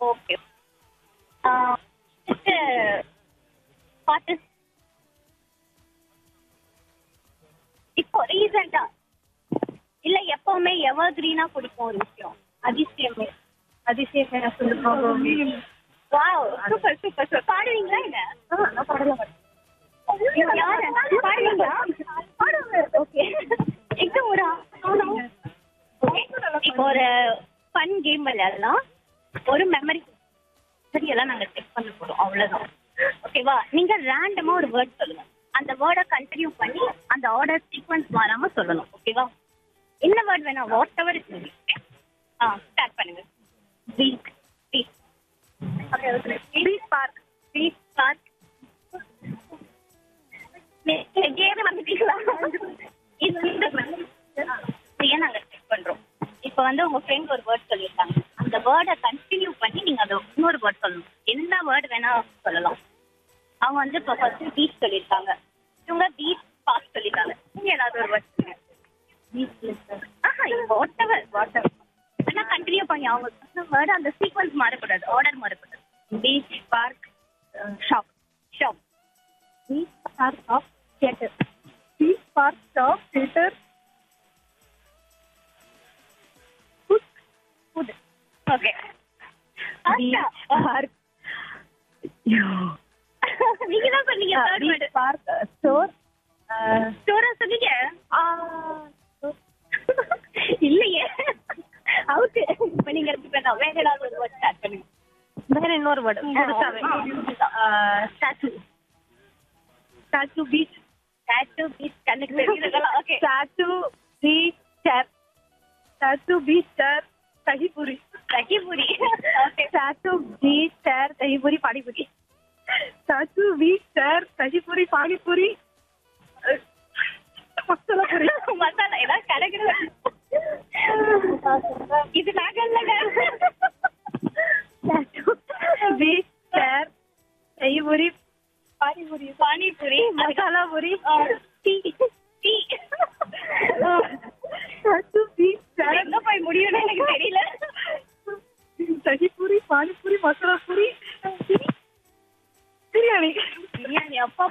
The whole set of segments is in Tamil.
ஓகே பாட்டு இப்போ ரீசெண்டா இல்ல எப்பவுமே எவர் கிரீனா பிடிக்கும் ஒரு விஷயம் அதிசயமே அதிசயம் சொல்லுங்க வாவ் சூப்பர் சூப்பர் சூப்பர் பாடுவீங்களா என்ன நான் பாடல யாரு? பாடுவீங்களா ஓகே எங்க ஒரு Okay. இப்போ ஒரு ஃபன் கேம் விளையாடலாம் ஒரு மெமரி சரியெல்லாம் நாங்க செக் பண்ண போறோம் அவ்வளவுதான் ஓகேவா நீங்க ரேண்டமா ஒரு வேர்ட் சொல்லுங்க அந்த வேர்டை கண்டினியூ பண்ணி அந்த ஆர்டர் சீக்வன்ஸ் மாறாம சொல்லணும் ஓகேவா என்ன வேர்ட் வேணா வாட் எவர் இருக்கு ஆ ஸ்டார்ட் பண்ணுங்க week week beach park beach park game வந்துட்டீங்களா இது இதையே நாங்க செக் பண்றோம் இப்போ வந்து உங்க ஃப்ரெண்ட் ஒரு வேர்ட் சொல்லியிருக்காங்க அந்த வேர்டை கண்டினியூ பண்ணி நீங்க அதை இன்னொரு வேர்ட் சொல்லணும் என்ன வேர்ட் வேணா சொல்லலாம் அவங்க வந்து இப்போ ஃபர்ஸ்ட் பீச் சொல்லியிருக்காங்க இவங்க பீச் பார்க் சொல்லியிருக்காங்க நீங்க ஏதாவது ஒரு வேர்ட் சொல்லுங்க ஆஹா வாட் எவர் வாட் எவர் வேணா கண்டினியூ பண்ணி அவங்க சொன்ன வேர்டு அந்த சீக்வன்ஸ் மாறக்கூடாது ஆர்டர் மாறக்கூடாது beach park shop shop beach park of theatre beach park of theatre food okay park நீங்க தான் சொன்னீங்க third word beach park store ஸ்டோரா சொன்னீங்க இல்லையே அவுட் இப்ப நீங்க ரெண்டு பேர் தான் வேற ஏதாவது ஒரு வேர்ட் ஸ்டார்ட் பண்ணுங்க வேற இன்னொரு word statue statue beach statue beach கண்ணுக்கு தெரியுதுங்களா okay statue beach chair statue beach chair dahi puri சகிபுரி okay statue beach chair dahi puri pani puri statue beach chair dahi puri pani puri masala puri masala ஏதாவது கிடைக்கிறது இது நாங்கல்ல beach chair dahi puri pani puri pani puri masala puri tea tea statue beach chair எங்க போய் முடியும்னு எனக்கு தெரியல தகிபுரி பானிபுரி மசாலா பூரி பிரியாணி பிரியாணி அப்பா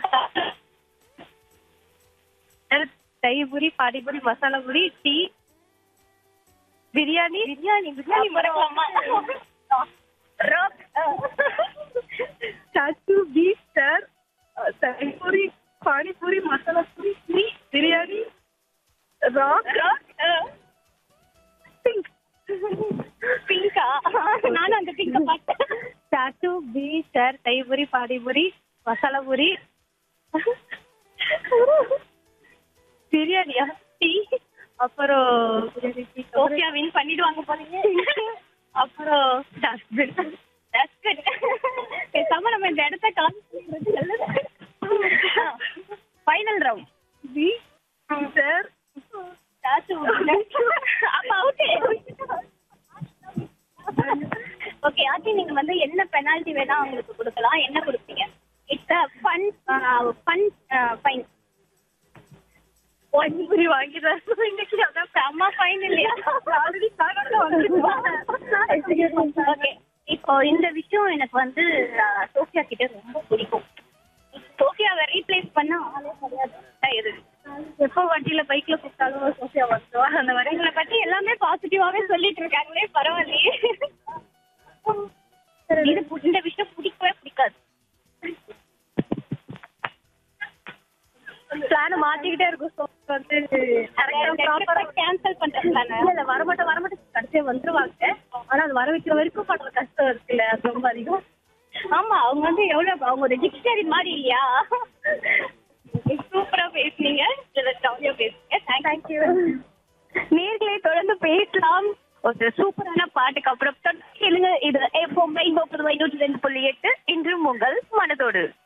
தகிபுரி பானிபுரி மசாலா பூரி டீ பிரியாணி பிரியாணி பிரியாணி மறக்கலாமா rock statue beach chair dahi puri pani puri masala puri tea biryani rock rock pink பிங்கா நானும் அந்த பிங்க பார்த்தேன் statue beach chair dahi puri pani puri masala puri பிரியாணியா டீ அப்புறம் பிரியாணி டீ சோஃபியா வின் பண்ணிடுவாங்க போறீங்க அப்புறம் டஸ்ட்பின் டஸ்ட்பின் பேசாம நம்ம இந்த இடத்த காமிக்கிறது நல்லது ஃபைனல் ரவுண்ட் பி சார் அப்ப அவுட் ஓகே ஆச்சி நீங்க வந்து என்ன பெனால்டி வேணா அவங்களுக்கு கொடுக்கலாம் என்ன கொடுப்பீங்க it's fun fun fine pani puri வாங்கிடுறேன் இன்னைக்கு அதான் செம்ம ஃபைன் இல்லையா ஆல்ரெடி ஓகே இப்போ இந்த விஷயம் எனக்கு வந்து அஹ், சோஃபியா கிட்ட ரொம்ப பிடிக்கும் சோஃபியாவை ரீப்ளேஸ் பண்ண ஆளே கிடையாது அதான் இது எப்போ வண்டியில பைக்ல கூப்பிட்டாலும் சோஃபியா வந்துடும் அந்த மாதிரி உங்களை பத்தி எல்லாமே பாசிட்டிவாவே சொல்லிட்டு இருக்காங்களே பரவாயில்லையே இது பு- இந்த விஷயம் பிடிக்கவே பிடிக்காது பிளான் மாத்திக்கிட்டே இருக்கும் so வந்து ப்ராப்பரா கேன்சல் பண்றேன் இல்ல இல்ல வரமாட்டேன் வரமாட்டேன் கடைசியா வந்துருவாங்க ஆனா அது வர வைக்கிற வரைக்கும் பண்ற கஷ்டம் இருக்குல்ல அது ரொம்ப அதிகம் ஆமா அவங்க வந்து எவ்வளவு அவங்க ஒரு டிக்ஷனரி மாதிரி இல்லையா சூப்பரா பேசுனீங்க ஜாலியா பேசுனீங்க தேங்க்யூ நேர்களை தொடர்ந்து பேசலாம் ஒரு சூப்பரான பாட்டுக்கு அப்புறம் தொடர்ந்து கேளுங்க இது எப்போ மெயின் நூற்றி ரெண்டு புள்ளி எட்டு இன்றும் உங்கள் மனதோடு